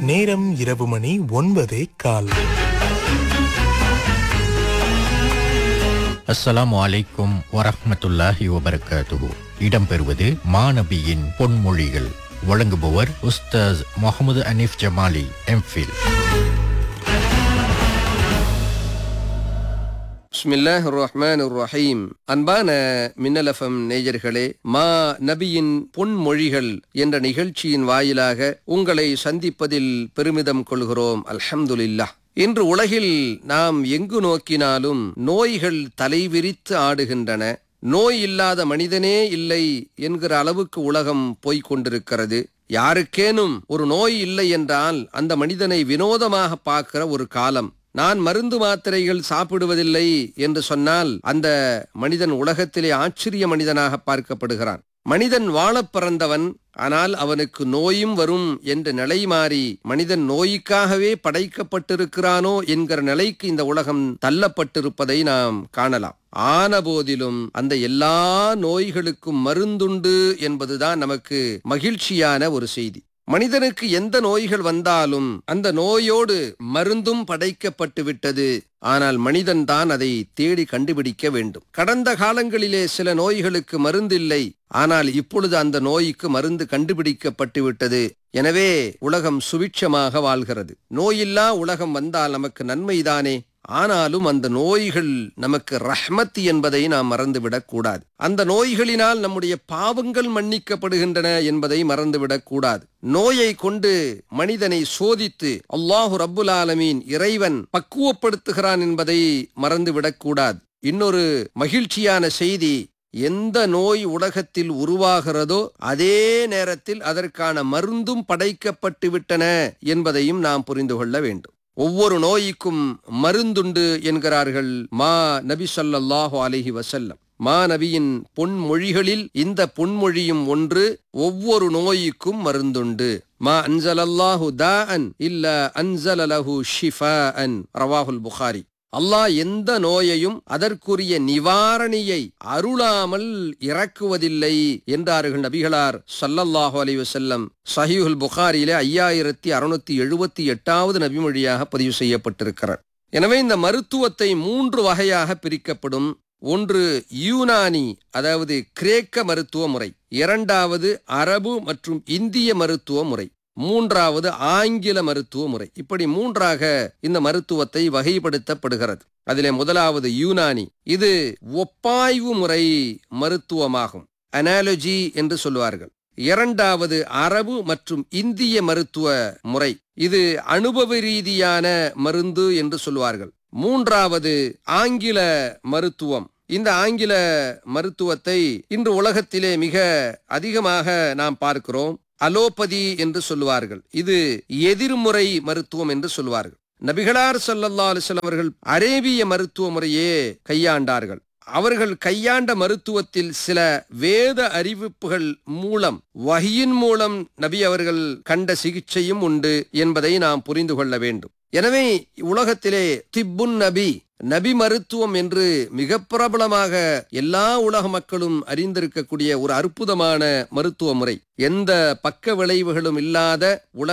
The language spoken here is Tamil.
நேரம் இரவு மணி ஒன்பதே கால் அஸ்ஸலாமு அலைக்கும் வரஹ்மத்துல்லாஹி வபரகாத்துஹு இடம்பெறுவது மாநபியின் பொன்மொழிகள் வழங்குபவர் உஸ்தாஸ் முகமது அனீஃப் ஜமாலி எம்ஃபில் பிஸ்மில்லாஹ் ரஹ்மான் ரஹீம் அன்பான மின்னலஃபம் நேயர்களே மா நபியின் பொன்மொழிகள் என்ற நிகழ்ச்சியின் வாயிலாக உங்களை சந்திப்பதில் பெருமிதம் கொள்கிறோம் அல்ஹம்துலில்லாஹ் இன்று உலகில் நாம் எங்கு நோக்கினாலும் நோய்கள் தலைவிரித்து ஆடுகின்றன நோய் இல்லாத மனிதனே இல்லை என்கிற அளவுக்கு உலகம் போய்க் கொண்டிருக்கிறது யாருக்கேனும் ஒரு நோய் இல்லை என்றால் அந்த மனிதனை வினோதமாக பார்க்கிற ஒரு காலம் நான் மருந்து மாத்திரைகள் சாப்பிடுவதில்லை என்று சொன்னால் அந்த மனிதன் உலகத்திலே ஆச்சரிய மனிதனாக பார்க்கப்படுகிறான் மனிதன் வாழப் பிறந்தவன் ஆனால் அவனுக்கு நோயும் வரும் என்ற நிலை மாறி மனிதன் நோய்க்காகவே படைக்கப்பட்டிருக்கிறானோ என்கிற நிலைக்கு இந்த உலகம் தள்ளப்பட்டிருப்பதை நாம் காணலாம் ஆன போதிலும் அந்த எல்லா நோய்களுக்கும் மருந்துண்டு என்பதுதான் நமக்கு மகிழ்ச்சியான ஒரு செய்தி மனிதனுக்கு எந்த நோய்கள் வந்தாலும் அந்த நோயோடு மருந்தும் படைக்கப்பட்டு விட்டது ஆனால் மனிதன் தான் அதை தேடி கண்டுபிடிக்க வேண்டும் கடந்த காலங்களிலே சில நோய்களுக்கு மருந்தில்லை ஆனால் இப்பொழுது அந்த நோய்க்கு மருந்து கண்டுபிடிக்கப்பட்டு விட்டது எனவே உலகம் சுபிட்சமாக வாழ்கிறது நோயில்லா உலகம் வந்தால் நமக்கு நன்மைதானே ஆனாலும் அந்த நோய்கள் நமக்கு ரஹ்மத் என்பதை நாம் மறந்துவிடக் கூடாது அந்த நோய்களினால் நம்முடைய பாவங்கள் மன்னிக்கப்படுகின்றன என்பதை மறந்துவிடக் கூடாது நோயை கொண்டு மனிதனை சோதித்து அல்லாஹு ரப்புல் ஆலமீன் இறைவன் பக்குவப்படுத்துகிறான் என்பதை மறந்துவிடக் கூடாது இன்னொரு மகிழ்ச்சியான செய்தி எந்த நோய் உலகத்தில் உருவாகிறதோ அதே நேரத்தில் அதற்கான மருந்தும் படைக்கப்பட்டு விட்டன என்பதையும் நாம் புரிந்து கொள்ள வேண்டும் ஒவ்வொரு நோய்க்கும் மருந்துண்டு என்கிறார்கள் மா நபி ஸல்லல்லாஹு அலைஹி வஸல்லம் மா நபியின் பொன்மொழிகளில் இந்த பொன்மொழியும் ஒன்று ஒவ்வொரு நோய்க்கும் மருந்துண்டு மா அன்சலல்லாஹு தாஅன் இல்ல அன்சலலஹு ஷிஃபாஅன் ரவாஹுல் புகாரி அல்லாஹ் எந்த நோயையும் அதற்குரிய நிவாரணியை அருளாமல் இறக்குவதில்லை என்றார்கள் நபிகளார் சல்லல்லாஹு அலைஹி வஸல்லம் சஹீஹுல் புகாரியிலே ஐயாயிரத்தி அறுநூத்தி எழுபத்தி எட்டாவது நபிமொழியாக பதிவு செய்யப்பட்டிருக்கிறார் எனவே இந்த மருத்துவத்தை மூன்று வகையாக பிரிக்கப்படும் ஒன்று யூனானி அதாவது கிரேக்க மருத்துவ முறை இரண்டாவது அரபு மற்றும் இந்திய மருத்துவ முறை மூன்றாவது ஆங்கில மருத்துவ முறை இப்படி மூன்றாக இந்த மருத்துவத்தை வகைப்படுத்தப்படுகிறது அதிலே முதலாவது யூனானி இது ஒப்பாய்வு முறை மருத்துவமாகும் அனாலஜி என்று சொல்லுவார்கள் இரண்டாவது அரபு மற்றும் இந்திய மருத்துவ முறை இது அனுபவ ரீதியான மருந்து என்று சொல்லுவார்கள் மூன்றாவது ஆங்கில மருத்துவம் இந்த ஆங்கில மருத்துவத்தை இன்று உலகத்திலே மிக அதிகமாக நாம் பார்க்கிறோம் அலோபதி என்று சொல்லுவார்கள் இது எதிர்முறை மருத்துவம் என்று சொல்லுவார்கள் நபிகளார் சல்லல்லா அலிஸ்லாம் அவர்கள் அரேபிய மருத்துவ முறையே கையாண்டார்கள் அவர்கள் கையாண்ட மருத்துவத்தில் சில வேத அறிவிப்புகள் மூலம் வகியின் மூலம் நபி அவர்கள் கண்ட சிகிச்சையும் உண்டு என்பதை நாம் புரிந்து கொள்ள வேண்டும் எனவே உலகத்திலே திப்புன் நபி நபி மருத்துவம் என்று மிக பிரபலமாக எல்லா உலக மக்களும் அறிந்திருக்கக்கூடிய ஒரு அற்புதமான மருத்துவ முறை எந்த பக்க விளைவுகளும் இல்லாத உலக